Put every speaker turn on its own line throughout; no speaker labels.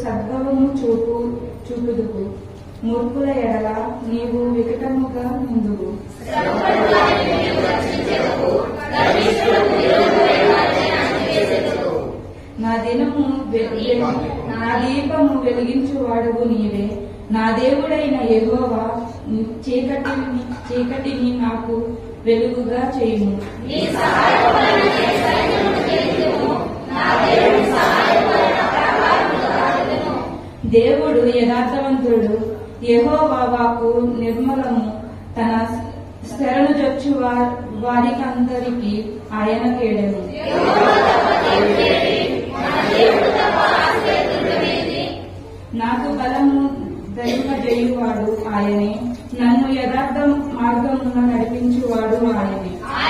సద్భవము చూపు చూపుదుకు మూర్ఖుల ఎడల నీవు వికటముగా ముందువు నా దినము వె- వె- నా దీపము వెలిగించు వాడవు నీవే నా దేవుడైన యెహోవా చీకటిని చీకటిని నాకు వెలుగుగా చేయుము దేవుడు యథార్థవంతుడు యెహోవా వాకు నిర్మలము తన శరణు జొచ్చు వారికందరికి ఆయన కేడను నాకు బలము ధరింపజేయువాడు ఆయనే నన్ను యథార్థ మార్గమున నడిపించువాడు ఆయనే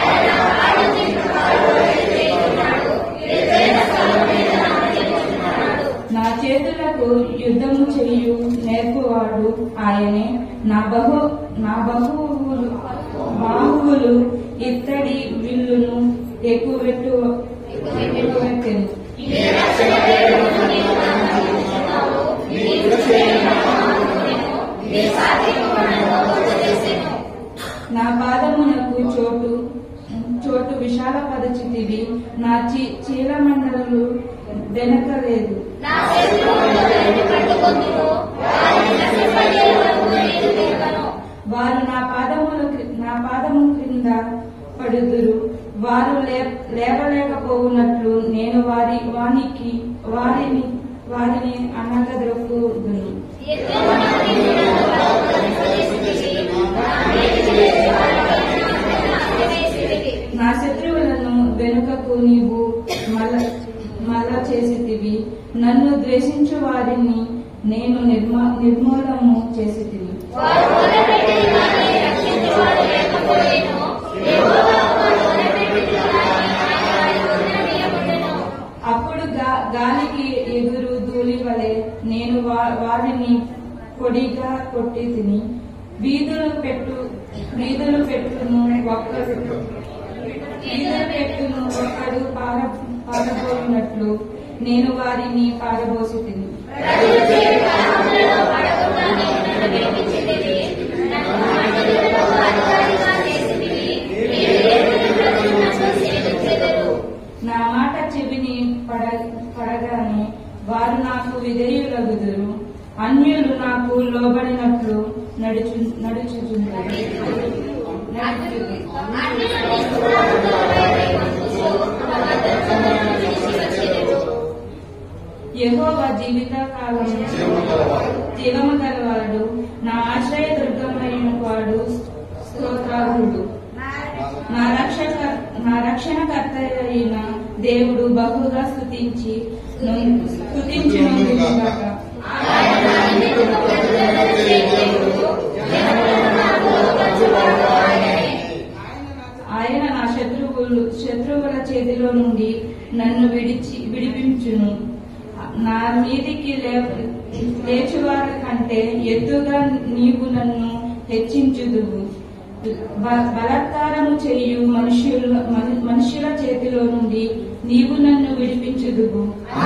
నా చేతులకు యుద్ధము చేయు నేర్పువాడు ఆయనే నా బహు నా బహువులు బాహువులు ఇత్తడి విల్లును ఎక్కువెట్టు ఎక్కువెట్టెను నా పాదమునకు చోటు చోటు విశాల పదచితివి నా చీ చీలమండలు వెనకలేదు వారు నా పాదముల నా పాదము క్రింద పడుదురు వారు లే- లేవలేకపోవునట్లు నేను వారి వానికి వారిని వారిని అనగదొక్కుదును నా శత్రువులను వెనుకకు నీవు మల మల చేసితివి నన్ను ద్వేషించు వారిని నేను నిర్మ నిర్మూలము చేసితివి అప్పుడు గా- గాలికి ఎదురు ధూళి వలె నేను వా- వారిని పొడిగా కొట్టి తిని వీధులు పెట్టు వీధులు పెట్టును ఒక్కడు వీధులు పెట్టును ఒక్కడు పార పారబోయినట్లు నేను వారిని పారబోసి తిని నా మాట చెవిని పడ పడగానే వారు నాకు విధేయులగుదురు అన్యులు నాకు లోబడినట్లు నడుచు నడుచుచున్నారు యెహోవా జీవిత కాలం జీవము గలవాడు నా ఆశ్రయ దుర్గమైన వాడు స్తోత్రార్హుడు నా రక్షక నా రక్షణకర్త అయిన దేవుడు బహుగా స్తుతించి స్తుతించి ఆయన నా శత్రువులు శత్రువుల చేతిలో నుండి నన్ను విడిచి విడిపించును నా మీదికి లే- లేచువారి కంటే ఎత్తుగా నీవు నన్ను హెచ్చించుదువు బ- బలాత్కారము చేయు మనుష్యుల మన- మనుష్యుల చేతిలో నుండి నీవు నన్ను విడిపించుదువు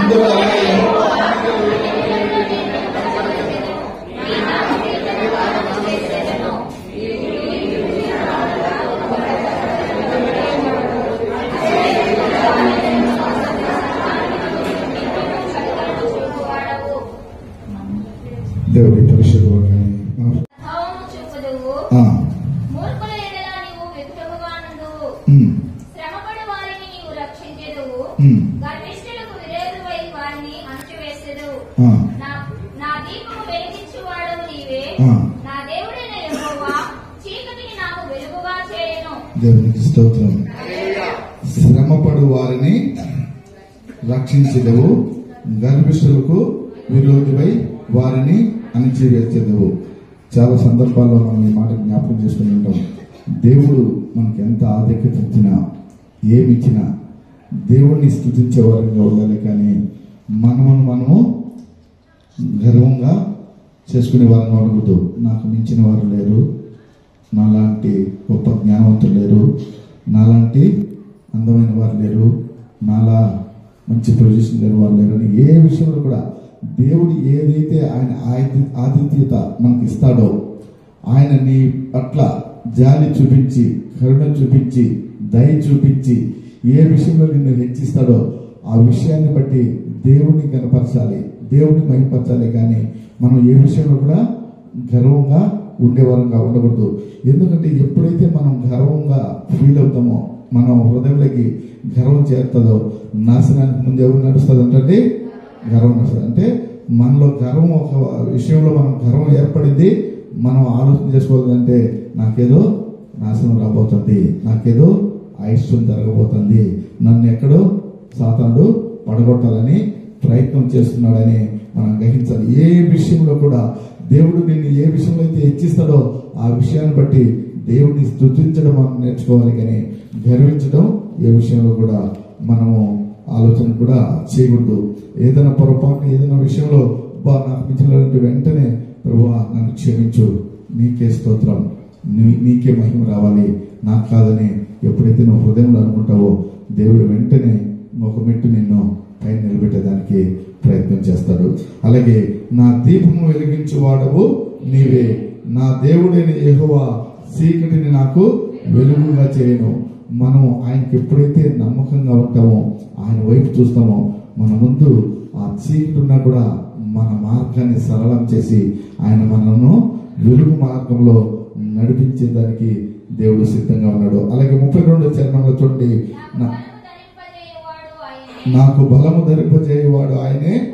దేవుడి పరిశుద్ధ వాక్యాన్ని మనం-
భావము చూపుదువు
ఆ,
మూర్ఖుల ఎడల నీవు విగ్రహగానుందువు
ఉమ్,
శ్రమపడి వారిని నీవు రక్షించెదవు
ఉమ్,
గర్విష్ఠులకు విరోధువై వారిని అణచివేసెదవు
ఆ,
నా నా దీపము వెలిగించు వాడవు నీవే
ఆ.
నా దేవుడైన యెహోవా చీకటిని నాకు వెలుగుగా చేయను
దేవునికి స్తోత్రం శ్రమపడు వారిని రక్షించదవు గర్భిష్ఠులకు విరోధిపై వారిని అణిచివేసేదవు చాలా సందర్భాల్లో మనం ఈ మాట జ్ఞాపకం చేసుకుని ఉంటాం దేవుడు మనకి ఎంత ఆధిక్యత ఇచ్చినా ఏమి ఇచ్చినా దేవుణ్ణి స్థుతించే వారంగా ఉండాలి కానీ మనమును మనము గర్వంగా చేసుకునే వారిని అడుగుతూ నాకు మించిన వారు లేరు నాలాంటి గొప్ప జ్ఞానవంతులు లేరు నాలాంటి అందమైన వారు లేరు నాలా మంచి పొజిషన్ లేని వారు లేరు అని ఏ విషయంలో కూడా దేవుడు ఏదైతే ఆయన ఆది- ఆతిథ్యత మనకి ఇస్తాడో ఆయన నీ పట్ల జాలి చూపించి కరుణ చూపించి దయ చూపించి ఏ విషయంలో నిన్ను హెచ్చిస్తాడో ఆ విషయాన్ని బట్టి దేవుడిని కనపరచాలి దేవుడిని మహిమపరచాలి కానీ మనం ఏ విషయంలో కూడా గర్వంగా ఉండేవారంగా ఉండకూడదు ఎందుకంటే ఎప్పుడైతే మనం గర్వంగా ఫీల్ అవుతామో మనం హృదయంలోకి గర్వం చేరుతుందో నాశనానికి ముందు ఎవరు నడుస్తుంది అంటే గర్వం నడుస్తుంది అంటే మనలో గర్వం ఒక విషయంలో మనం గర్వం ఏర్పడింది మనం ఆలోచన చేసుకోవాలంటే నాకేదో నాశనం రాబోతుంది నాకేదో అయిష్టం జరగబోతుంది నన్ను ఎక్కడో సాతానుడు పడగొట్టాలని ప్రయత్నం చేస్తున్నాడని మనం గ్రహించాలి ఏ విషయంలో కూడా దేవుడు నిన్ను ఏ విషయంలో అయితే హెచ్చిస్తాడో ఆ విషయాన్ని బట్టి దేవుడిని స్తుతించడం మనం నేర్చుకోవాలి కానీ గర్వించడం ఏ విషయంలో కూడా మనము ఆలోచన కూడా చేయకూడదు ఏదైనా పొరపాటు ఏదైనా విషయంలో బా నాకు మించినటువంటి వెంటనే ప్రభువా నన్ను క్షమించు నీకే స్తోత్రం నీ నీకే మహిమ రావాలి నాకు కాదని ఎప్పుడైతే నువ్వు హృదయంలో అనుకుంటావో దేవుడు వెంటనే ఒక మెట్టు నిన్ను పైన నిలబెట్టేదానికి ప్రయత్నం చేస్తాడు అలాగే నా దీపము వెలిగించు వాడవు నీవే నా దేవుడైన యెహోవా చీకటిని నాకు వెలుగుగా చేయను మనం ఆయనకి ఎప్పుడైతే నమ్మకంగా ఉంటామో ఆయన వైపు చూస్తామో మన ముందు ఆ చీకటి ఉన్నా కూడా మన మార్గాన్ని సరళం చేసి ఆయన మనను వెలుగు మార్గంలో నడిపించేదానికి దేవుడు సిద్ధంగా ఉన్నాడు అలాగే ముప్పై రెండు చరణంలో చూడండి నా-
నాకు బలము ధరింపజేయువాడు ఆయనే
నాకు బలము ధరింపజేయవాడు ఆయనే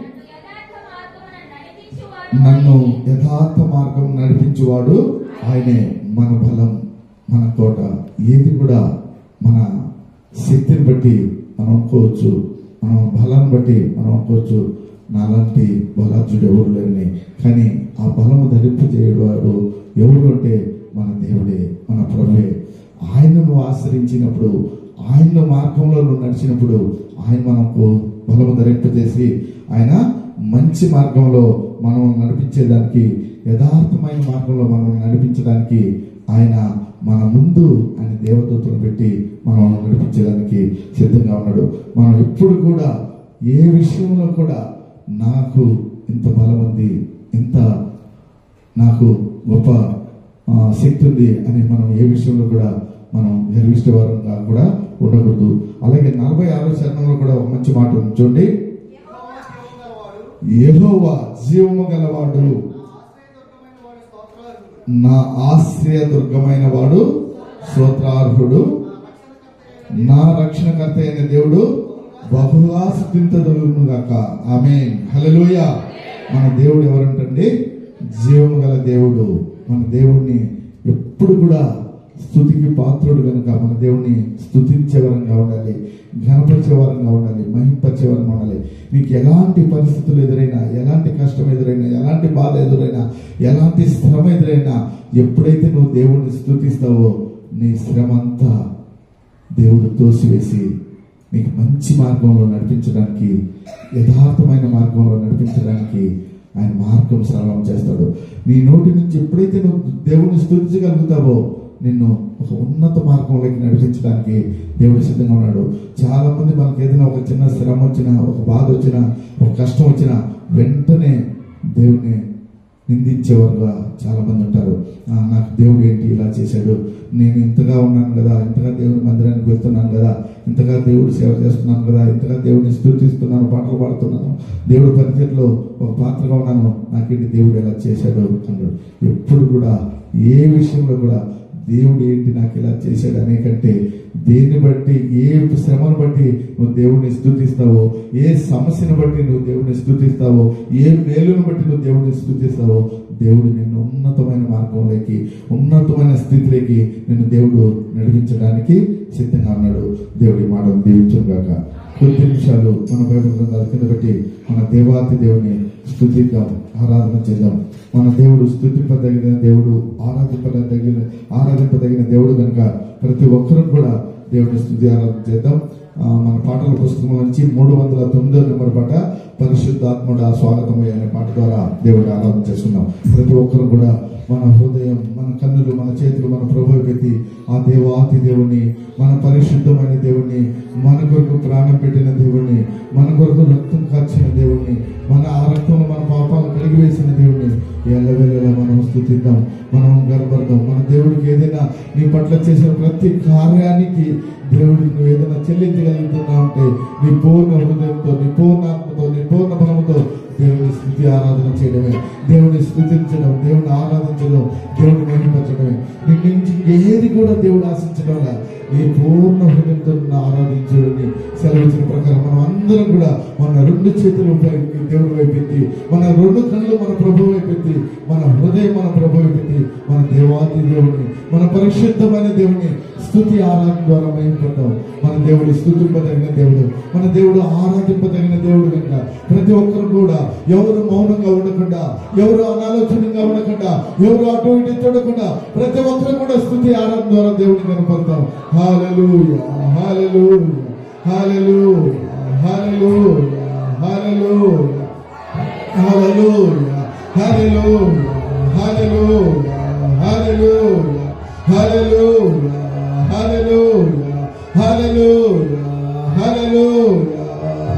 నన్ను యథార్థ మార్గమున నడిపించువాడు
నన్ను యథార్థ మార్గం నడిపించేవాడు ఆయనే మన బలం మన కోట ఏది కూడా మన శక్తిని బట్టి మనం అనుకోవచ్చు మనం బలాన్ని బట్టి మనం అనుకోవచ్చు నాలాంటి బలార్జుడు ఎవరు లేరని కానీ ఆ బలము ధరింపజేయవాడు ఎవరు అంటే మన దేవుడే మన ప్రభువే ఆయనను ఆశ్రయించినప్పుడు ఆయన మార్గంలో నువ్వు నడిచినప్పుడు ఆయన మనకు బలము ధరింపజేసి ఆయన మంచి మార్గంలో మనం నడిపించేదానికి యథార్థమైన మార్గంలో మనం నడిపించడానికి ఆయన మన ముందు ఆయన దేవదూతలు పెట్టి మనం నడిపించేదానికి సిద్ధంగా ఉన్నాడు మనం ఎప్పుడు కూడా ఏ విషయంలో కూడా నాకు ఇంత బలం ఉంది ఇంత నాకు గొప్ప ఆ, శక్తి ఉంది అని మనం ఏ విషయంలో కూడా మనం గర్విష్టవారంగా కూడా ఉండకూడదు అలాగే నలభై ఆరో చరణంలో కూడా ఒక మంచి మాట ఉంది చూడండి యెహోవా జీవము గలవాడు నా ఆశ్రయ దుర్గమైన వాడు స్తోత్రార్హుడు నా రక్షణకర్త అయిన దేవుడు బహుగా స్థుతించదలుగును గాక ఆమె హల్లెలూయ మన దేవుడు ఎవరంటండి జీవము గల దేవుడు మన దేవుడిని ఎప్పుడు కూడా స్థుతికి పాత్రుడు కనుక మన దేవుడిని స్థుతించేవరంగా ఉండాలి ఘనపరిచేవారంగా ఉండాలి మహింపరిచేవారంగా ఉండాలి నీకు ఎలాంటి పరిస్థితులు ఎదురైనా ఎలాంటి కష్టం ఎదురైనా ఎలాంటి బాధ ఎదురైనా ఎలాంటి శ్రమ ఎదురైనా ఎప్పుడైతే నువ్వు దేవుడిని స్థుతిస్తావో నీ శ్రమ అంతా దేవుడు తోసివేసి నీకు మంచి మార్గంలో నడిపించడానికి యథార్థమైన మార్గంలో నడిపించడానికి ఆయన మార్గం సరళం చేస్తాడు నీ నోటి నుంచి ఎప్పుడైతే నువ్వు దేవుడిని స్థుతించగలుగుతావో నిన్ను ఒక ఉన్నత మార్గంలోకి నడిపించడానికి దేవుడు సిద్ధంగా ఉన్నాడు చాలా మంది మనకి ఏదైనా ఒక చిన్న శ్రమ వచ్చినా ఒక బాధ వచ్చినా ఒక కష్టం వచ్చినా వెంటనే దేవుడిని నిందించేవారుగా చాలా మంది ఉంటారు "ఆ, నాకు దేవుడు ఏంటి ఇలా చేశాడు నేను ఇంతగా ఉన్నాను కదా ఇంతగా దేవుడి మందిరానికి వెళ్తున్నాను కదా ఇంతగా దేవుడు సేవ చేస్తున్నాను కదా ఇంతగా దేవుడిని స్థుతిస్తున్నాను పాటలు పాడుతున్నాను దేవుడు పరిచయలో ఒక పాత్రగా ఉన్నాను నాకేంటి దేవుడు ఎలా చేశాడు అన్నాడు ఎప్పుడు కూడా ఏ విషయంలో కూడా దేవుడు ఏంటి నాకు ఇలా చేశాడు అనే కంటే దేన్ని బట్టి ఏ శ్రమను బట్టి నువ్వు దేవుడిని స్థుతిస్తావో ఏ సమస్యను బట్టి నువ్వు దేవుడిని స్థుతిస్తావో ఏ మేలును బట్టి నువ్వు దేవుడిని స్థుతిస్తావో దేవుడు నిన్ను ఉన్నతమైన మార్గంలోకి ఉన్నతమైన స్థితిలోకి నిన్ను దేవుడు నడిపించడానికి సిద్ధంగా ఉన్నాడు దేవుడి మాటను దీవించను గాక కొద్ది నిమిషాలు మన బైబిల్ గ్రంథాల కింద పెట్టి మన దేవాతి దేవుని స్థుతిద్దాం ఆరాధన చేద్దాం మన దేవుడు స్థుతింపదగిన దేవుడు ఆరాధింపదగిన ఆరాధింపదగిన దేవుడు కనుక ప్రతి ఒక్కరూ కూడా దేవుని స్థుతి ఆరాధన చేద్దాం ఆ, మన పాటల పుస్తకం నుంచి మూడు వందల తొమ్మిదో నెంబర్ పాట పరిశుద్ధాత్ముడ స్వాగతమయ్య అనే పాట ద్వారా దేవుడిని ఆరాధన చేసుకుందాం ప్రతి ఒక్కరు కూడా మన హృదయం మన కన్నులు మన చేతులు మన ప్రభు పెట్టి ఆ దేవాతి దేవుణ్ణి మన పరిశుద్ధమైన దేవుణ్ణి మన కొరకు ప్రాణం పెట్టిన దేవుణ్ణి మన కొరకు రక్తం కార్చిన దేవుణ్ణి మన ఆ రక్తం మన పాపాలను కడిగి వేసిన దేవుణ్ణి ఎల్లవేళలా మనం స్థుతిద్దాం మనం గర్భర్దాం మన దేవుడికి ఏదైనా నీ పట్ల చేసిన ప్రతి కార్యానికి దేవుడికి నువ్వు ఏదైనా చెల్లించగలుగుతున్నావు అంటే నీ పూర్ణ హృదయంతో నీ పూర్ణ ఆత్మతో నీ పూర్ణ బలముతో దేవుని స్థుతి ఆరాధన చేయడమే దేవుని స్థుతించడం దేవుని ఆరాధించడం దేవుని మహిమపరచడమే నీ నుంచి ఏది కూడా దేవుడు ఆశించడం లే. నీ పూర్ణ హృదయంతో నిన్ను ఆరాధించడని సెలవించిన ప్రకారం మనం అందరం కూడా మన రెండు చేతులు పైకి దేవుడి వైపెత్తి మన రెండు కళ్ళు మన ప్రభు వైపెత్తి మన హృదయం మన ప్రభు వైపెత్తి మన దేవాది దేవుడిని మన పరిశుద్ధమైన దేవుని స్థుతి ఆరాధన ద్వారా మహిమపడతాం మన దేవుడు స్థుతింపదగిన దేవుడు మన దేవుడు ఆరాధింపదగిన దేవుడు కనుక ప్రతి ఒక్కరు కూడా ఎవరు మౌనంగా ఉండకుండా ఎవరు అనాలోచనంగా ఉండకుండా ఎవరు అటు ఇటు చూడకుండా ప్రతి ఒక్కరు కూడా స్థుతి ఆరాధన ద్వారా దేవుడిని కనపడతాం హాలూయ హాలూయ హాలూయ హాలూయ హాలూయ Hallelujah. Hallelujah. Hallelujah. Hallelujah. Hallelujah. Hallelujah. Hallelujah. Hallelujah.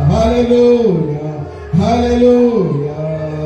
Hallelujah. Hallelujah.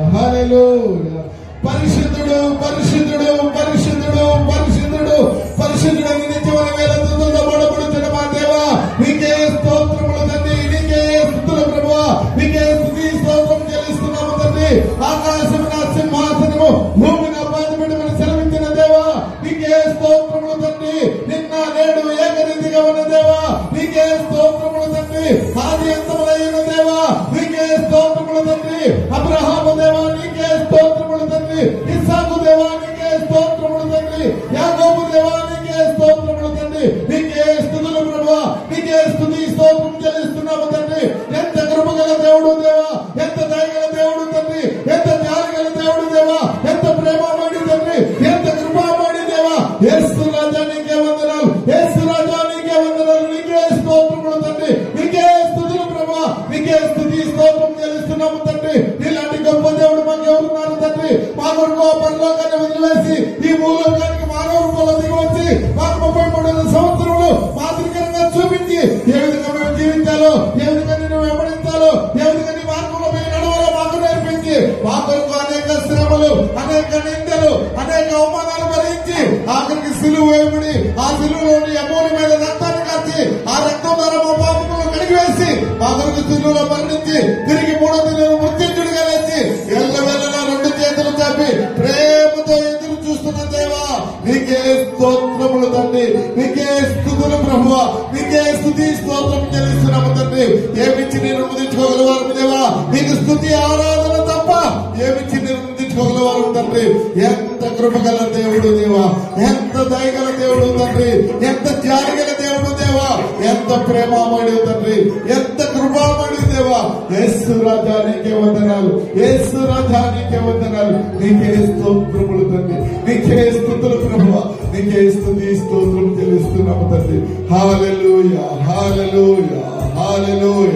Hallelujah. పరిశుద్ధుడు పరిశుద్ధుడు పరిశుద్ధుడు పరిశుద్ధుడు పరిశుద్ధుడు నిత్యమైన వేల తుదుల్లో పడబడుతున్న మా దేవా నీకే స్తోత్రములు తండ్రి నీకే స్తుతులు ప్రభువా నీకే స్తుతి స్తోత్రం చెల్లిస్తున్నాము తండ్రి ఆకాశం నా సింహాసనము భూమి నా పాదపెట్టుకుని సెలవించిన దేవా నీకే స్తోత్రములు తండ్రి నిన్న నేడు ఏకరీతిగా ఉన్న దేవా నీకే స్తోత్రములు తండ్రి ఆది అంతములైన దేవా నీకే స్తోత్రములు తండ్రి అబ్రహాము దేవా నీకే స్తోత్రములు తండ్రి ఇస్సాకు దేవా నీకే స్తోత్రములు తండ్రి యాకోబు దేవా నీకే స్తోత్రములు తండ్రి నీకే స్తుతులు ప్రభువా నీకే స్తుతి స్తోత్రం చెల్లిస్తున్నాము తండ్రి ఎంత కృపగల దేవుడు దేవా ఎంత దయగల దేవుడు తండ్రి ఎంత జాలిగల దేవుడు దేవా ఎంత ప్రేమమడి తండ్రి ఎంత కృపామడి దేవా యేసు రాజా నీకే వందనాలు యేసు రాజా నీకే వందనాలు నీకే స్తోత్రములు తండ్రి నీకే స్తుతులు ప్రభా నీకే స్తుతి స్తోత్రం చెల్లిస్తున్నాము తండ్రి నీలాంటి గొప్ప దేవుడు మాకు ఎవరున్నారు తండ్రి మా కొరకు ఆ పరలోకాన్ని వదిలివేసి ఈ భూలోకానికి మానవ రూపంలో దిగి వచ్చి మాకు ముప్పై మూడు సంవత్సరంలో మాదిరికరంగా చూపించి ఏ విధంగా మేము జీవించాలో ఏ విధంగా నిన్ను వెంబడించాలో ఏ విధంగా నీ మార్గంలో మేము నడవాలో మాకు నేర్పించి మా కొరకు అనేక శ్రమలు అనేక నిందలు అనేక అవమానాలు భరించి ఆఖరికి సిలువ వేయబడి ఆ సిలువలోని అమూలి మీద రక్తాన్ని కాచి ఆ రక్తం ద్వారా మా పాపములను కడిగివేసి మా కొరకు సిలువలో మరణించి తిరిగి మూడో దిన మృత్యుంజుడిగా లేచి ఎల్ల వెళ్ళలా రెండు చేతులు చాపి ప్రేమతో ఎదురు చూస్తున్న దేవా నీకే స్తోత్రములు తండ్రి నీకే స్థుతులు ప్రభువ నీకే స్థుతి స్తోత్రం చెల్లిస్తున్నాము తండ్రి ఏమిచ్చి నేను ముదించుకోగలవారు దేవా నీకు స్థుతి ఆరాధన తప్ప ఏమిచ్చి నేను ముదించుకోగలవారు తండ్రి ఎంత కృపగల దేవుడు దేవా ఎంత దయగల దేవుడు తండ్రి ఎంత జాలిగల దేవుడు దేవా ఎంత ప్రేమామయుడు తండ్రి ఎంత కృపామయుడు దేవా యేసు రాజా నీకే వందనాలు యేసు రాజా నీకే వందనాలు నీకే స్తోత్రములు తండ్రి నీకే స్థుతులు ప్రభువ నీకే స్థుతి స్తోత్రం చెల్లిస్తున్నాము తండ్రి హాలెలూయ హాలెలూయ హాలెలూయ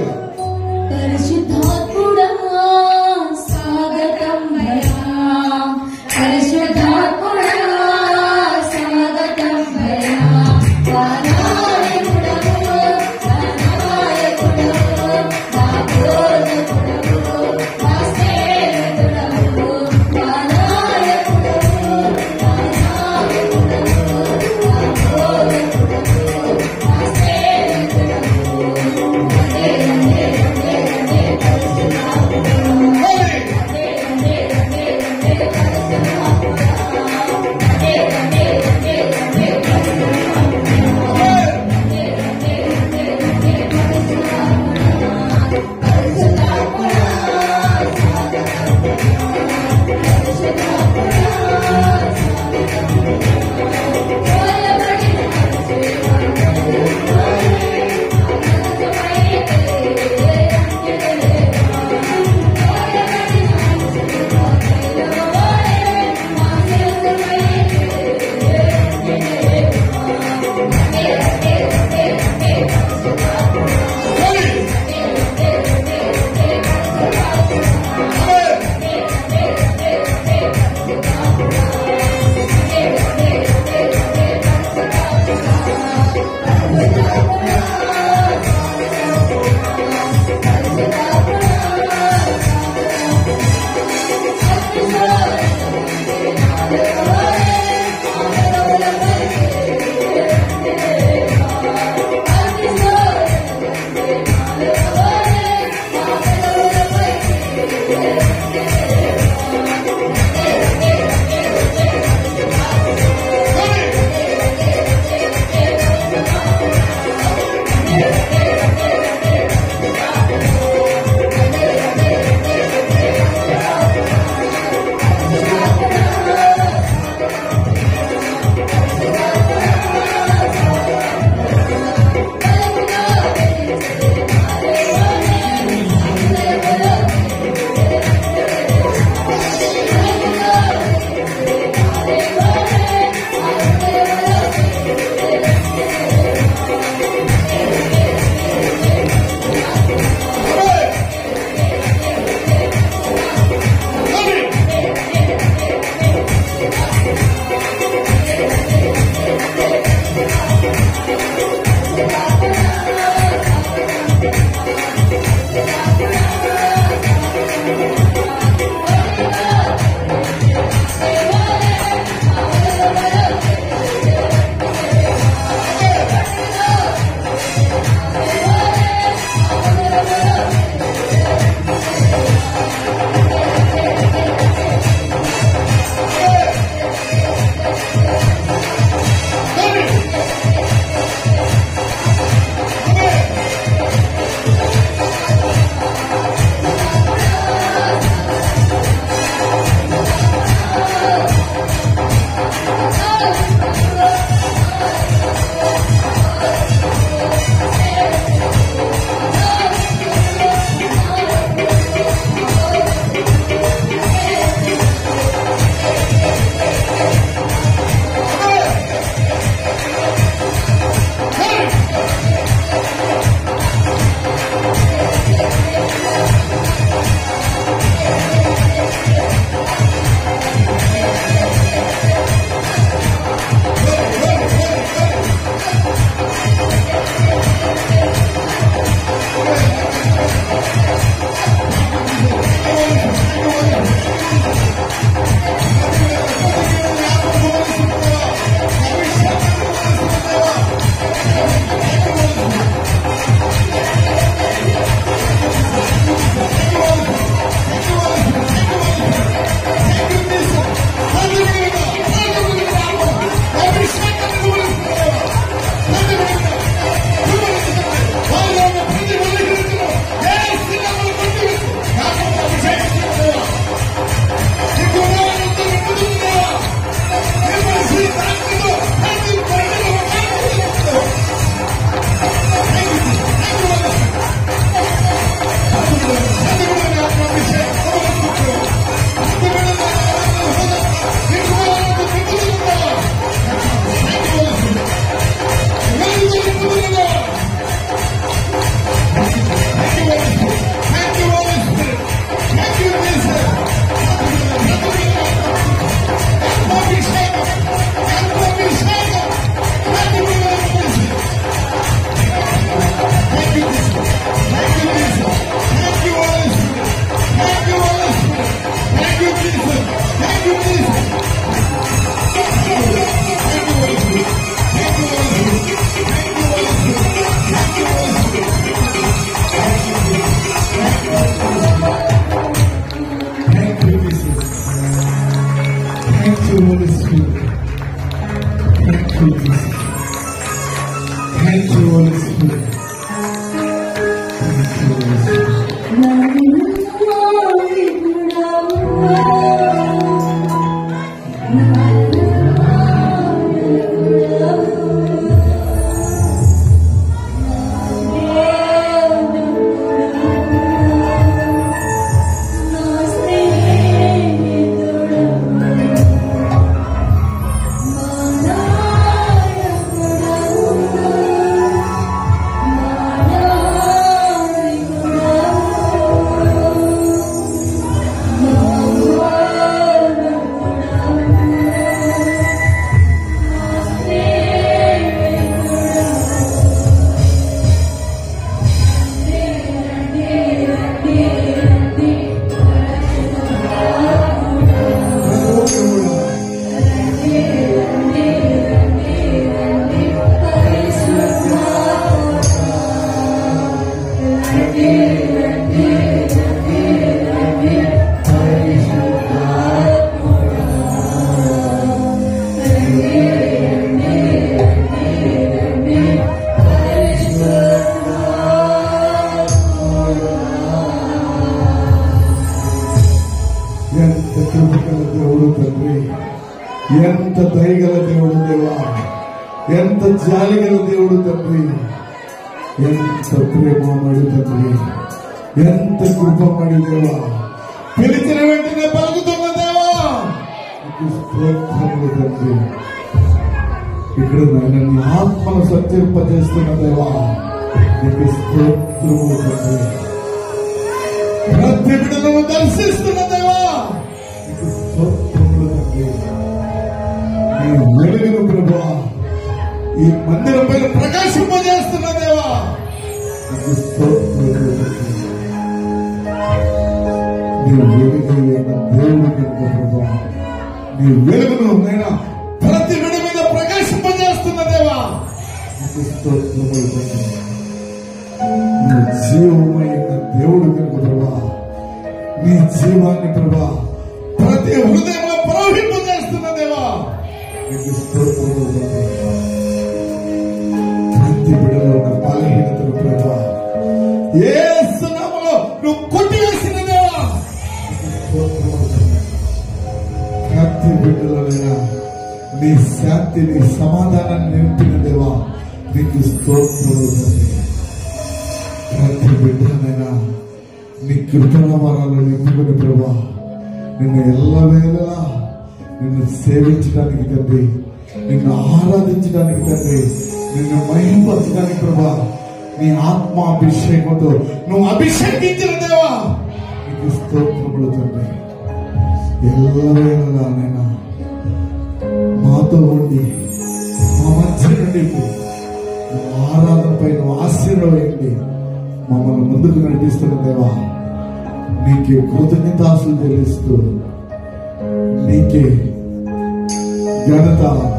పరిశుద్ధాత్ముడా స్వాగతం భయా పరిశుద్ధాత్ముడా స్వాగతం భయా వానాయకుడవు వానాయకుడవు వాపోదకుడవు వాసేవకుడవు వానాయకుడవు వానాయకుడవు వాపోదకుడవు వాసేవకుడవు
Thank you, Jesus. Thank you, Holy Spirit. Thank you, Jesus. Thank you, Holy Spirit. Thank you, Holy Spirit. ఎంత కృపగల దేవుడు తండ్రి ఎంత దయగల దేవుడు దేవా ఎంత జాలిగల దేవుడు తండ్రి ఎంత ప్రేమమడు తండ్రి ఎంత కృపమడి దేవా పిలిచిన వెంటనే పలుకుతున్న దేవా నీకు స్తోత్రములు తండ్రి ఇక్కడ నాయన నీ ఆత్మను సత్యపజేస్తున్న దేవా నీకు స్తోత్రములు తండ్రి ప్రతి బిడ్డలను దర్శిస్తున్న దేవా నీకు స్తోత్రములు తండ్రి నీ వెలుగును ప్రభా ఈ మందిరం పైన ప్రకాశింపజేస్తున్న దేవా నీకు స్తోత్రములు తండ్రి నీ వెలుగైన దేవుడు కనుక ప్రభా నీ వెలుగును నైనా ప్రతి బిడ్డ మీద ప్రకాశింపజేస్తున్న దేవా నీకు స్తోత్రములు తండ్రి నీ జీవమైన దేవుడు కనుక ప్రభా నీ జీవాన్ని ప్రభా ప్రతి హృదయంలో ప్రవహింపజేస్తున్న దేవా నీకు స్తోత్రములు తండ్రి. ప్రతి బిడలో ఉన్న బలహీనతను ప్రభా ఏ సునామలో నువ్వు కొట్టివేసిన దేవా నీకు స్తోత్రములు తండ్రి. ప్రతి బిడ్డలోనైనా నీ శాంతి నీ సమాధానాన్ని నింపిన దేవా నీకు స్తోత్రములు తండ్రి ప్రతి బిడ్డనైనా నీ కృపణ వరాలు నింపుకుని ప్రభా నిన్ను ఎల్లవేళలా నిన్ను సేవించడానికి తండ్రి నిన్ను ఆరాధించడానికి తండ్రి నిన్ను మహిమపరచడానికి ప్రభా నీ ఆత్మాభిషేకంతో నువ్వు అభిషేకించిన దేవా నీకు స్తోత్రములు తండ్రి ఎల్లవేళలా నైనా మాతో ఉండి మా మధ్య నుండి నువ్వు ఆరాధనపై నువ్వు ఆశీర్వదిండి మమ్మల్ని ముందుకు నడిపిస్తున్న దేవా నీకే కృతజ్ఞతాసులు చెల్లిస్తూ నీకే ఘనత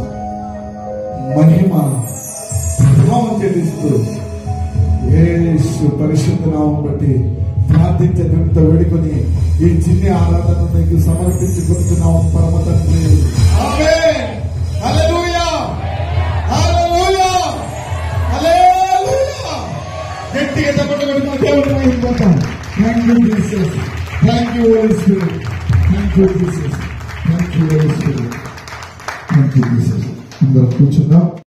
మహిమ ప్రభావం చెల్లిస్తూ యేసు పరిశుద్ధ నామం బట్టి ప్రార్థించడంతో వేడుకొని ఈ చిన్ని ఆరాధన నీకు సమర్పించుకుంటున్నాం పరమ తండ్రి ఆమేన్. హల్లెలూయా. హల్లెలూయా. హల్లెలూయా. గట్టిగా తప్పకుండా కొడుకున్న దేవుని మహిమపడతాం thank you Jesus thank you Holy Spirit thank you Jesus thank you Holy Spirit thank you Jesus అందరూ కూర్చుందాం